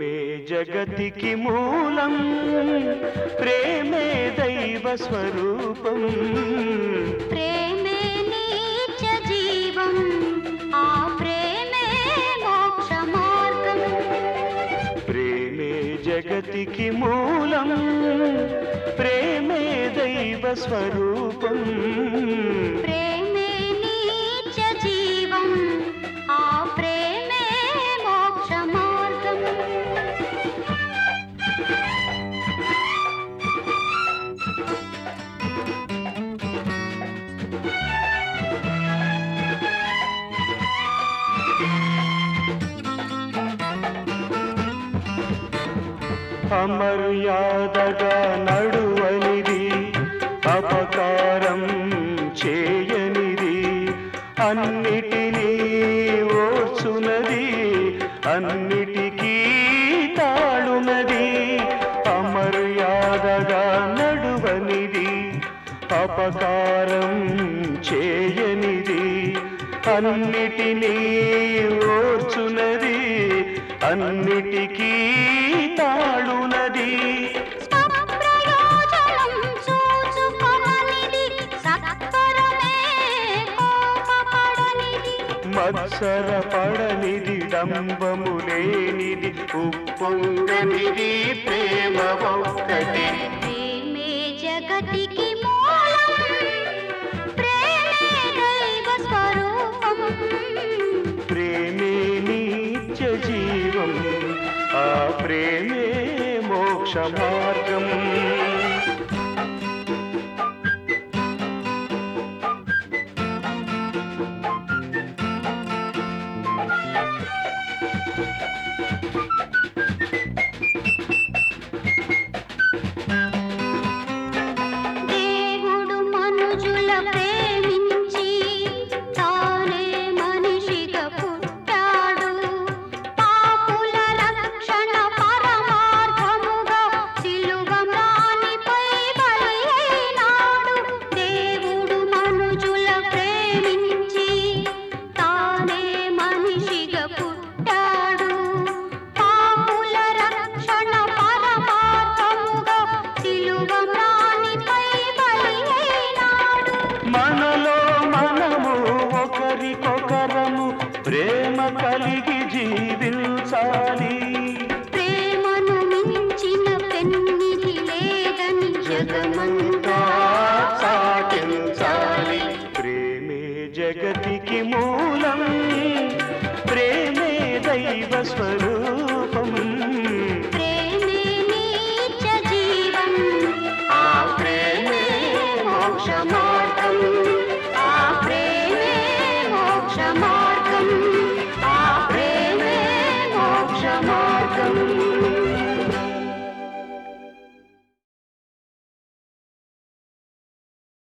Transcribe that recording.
జగతికి మూలం ప్రేమే దైవ స్వరూపం ప్రేమే నీచ జీవం ఆ ప్రేమే మోక్ష మార్గం ప్రేమే జగతికి మూలం ప్రేమే దైవ స్వరూపం ప్రేమే నీచ జీవం ఆ ప్రేమే మోక్ష మార్గం అమర్యాదగా నడువనిది అపకారం చేయనిది అన్నిటినీ ఓర్చునది అన్నిటికీ తాళునది అమర్యాదగా నడువనిది అపకారం చేయనిది అన్నిటినీ ఓర్చునది అన్నిటికీ తాళునది స్వప్రయోజనం చూచుకొననిది సత్వరమే కోపపడనిది మత్సర పడనిది డంబము లేనిది ఉప్పొంగనిది ప్రేమ ఒక్కటి ప్రేమే జగతికి మూలం ప్రేమే దైవ స్వరూపం ప్రేమే నిత్య జీవం ఆ ప్రేమే మోక్ష మార్గం దేవుడు మనుజుల ప్రేమించి తానే మనిషిగా పుట్టాడు పాపుల రక్షణ పరమార్థముగా సిలువ మ్రానిపై బలి అయినాడు దేవుడు మనుజుల ప్రేమించి తానే మనిషిగా పుట్టాడు పాపుల రక్షణ పరమార్థముగా సిలువ మ్రానిపై బలి అయినాడు మనలో మనము ఒకరికొకరము ప్రేమ కలిగి జీవించాలి ప్రేమను మించిన పెన్నిది లేదని జగమంతా సాటించాలి ప్రేమే జగతికి మూలం ప్రేమే దైవ స్వరూపం